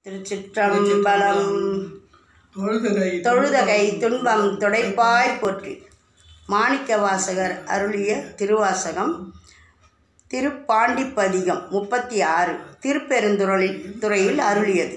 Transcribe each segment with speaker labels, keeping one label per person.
Speaker 1: திருச்சிற்றம்பலம்
Speaker 2: தொழுதகை
Speaker 1: தொழுதகை துன்பம் துடைப்பாய் போற்றி மாணிக்க வாசகர் அருளிய திருவாசகம் திருப்பாண்டிப்பதிகம் முப்பத்தி ஆறு திருப்பெருந்துறையில் துறையில் அருளியது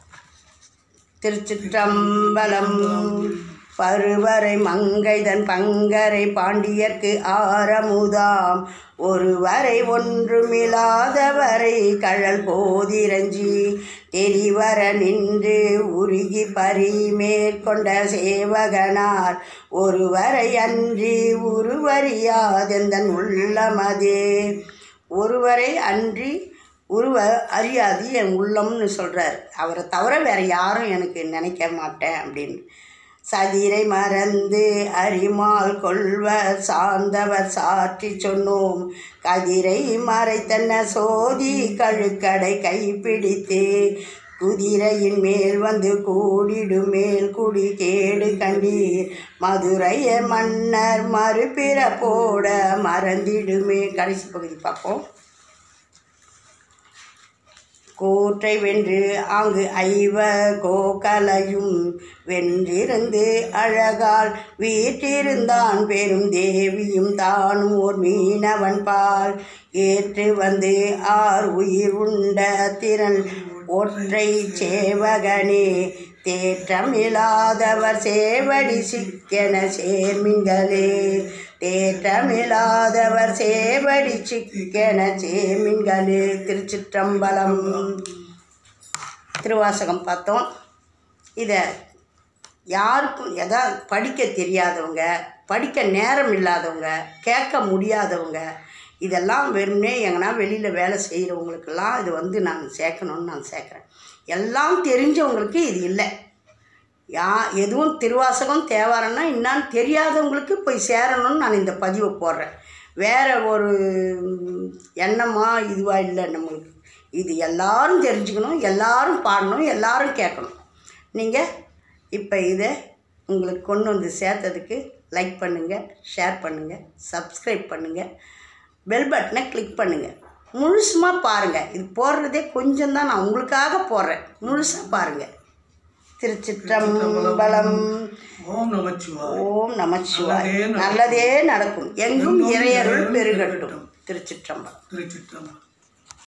Speaker 1: திருச்சிற்றம்பலம் பருவரை மங்கைதன் பங்கரை பாண்டியர்க்கு ஆரமுதாம் ஒருவரை ஒன்றுமில்லாதவரை கழல் போதிரஞ்சி தெரிவர நின்று உருகி பறி மேற்கொண்ட சேவகனார் ஒருவரை அன்றி உருவறியாதெந்தன் உள்ளமதே ஒருவரை அன்றி உருவ அறியாது என் உள்ளம்னு சொல்கிறார் அவரை தவிர வேறு யாரும் எனக்கு நினைக்க மாட்டேன் அப்படின்னு சதிரை மறந்து அரிமால் கொள்வர் சார்ந்தவர் சாற்றி சொன்னோம் கதிரை மறைத்தன்ன சோதி கழுக்கடை கைப்பிடித்து குதிரையின் மேல் வந்து கூடிடு மேல் குடி கேடு கண்டீர் மதுரைய மன்னர் மறுபிற போட மறந்திடுமே கடைசி பகுதி பார்ப்போம் கூற்றை வென்று அங்கு ஐவ கோகலையும் வென்றிருந்து அழகால் வீற்றிருந்தான் பெரும் தேவியும் தானும் ஓர் மீனவன் பால் ஏற்று வந்து ஆர் உயிர் உண்ட திறன் ஒற்றை சேவகனே தேற்றமில்லாதவர் சேவடி சிக்கென சேர்மின்களே தேற்றமில்லாதவர் சேவடி சிக்கென சேமின்களே திருச்சிற்றம்பலம் திருவாசகம் பார்த்தோம் இதை யாருக்கும் எதா படிக்க தெரியாதவங்க படிக்க நேரம் இல்லாதவங்க கேட்க முடியாதவங்க இதெல்லாம் வெறுமனே எங்கன்னா வெளியில் வேலை செய்கிறவங்களுக்கெல்லாம் இது வந்து நான் சேர்க்கணுன்னு நான் சேர்க்குறேன் எல்லாம் தெரிஞ்சவங்களுக்கு இது இல்லை யா எதுவும் திருவாசகம் தேவாரம்னா என்னான்னு தெரியாதவங்களுக்கு போய் சேரணும்னு நான் இந்த பதிவை போடுறேன் வேறு ஒரு எண்ணமாக இதுவாக இல்லை நம்மளுக்கு இது எல்லாரும் தெரிஞ்சுக்கணும் எல்லாரும் பாடணும் எல்லாரும் கேட்கணும் நீங்கள் இப்போ இதை உங்களுக்கு கொண்டு வந்து சேர்த்ததுக்கு லைக் பண்ணுங்கள் ஷேர் பண்ணுங்கள் சப்ஸ்கிரைப் பண்ணுங்கள் பெல் பட்டனை கிளிக் பண்ணுங்கள் முழுசுமாக பாருங்கள் இது போடுறதே கொஞ்சம் தான் நான் உங்களுக்காக போடுறேன் முழுசாக பாருங்கள் திருச்சிற்றம்பலம்
Speaker 2: ஓம் நமச்சிவாய்
Speaker 1: ஓம் நமச்சிவாய்
Speaker 2: நல்லதே நடக்கும்.
Speaker 1: நல்லதே நடக்கும் எங்கும் இறையருள் பெருகட்டும் திருச்சிற்றம்பலம்
Speaker 2: திருச்சிற்றம்பலம்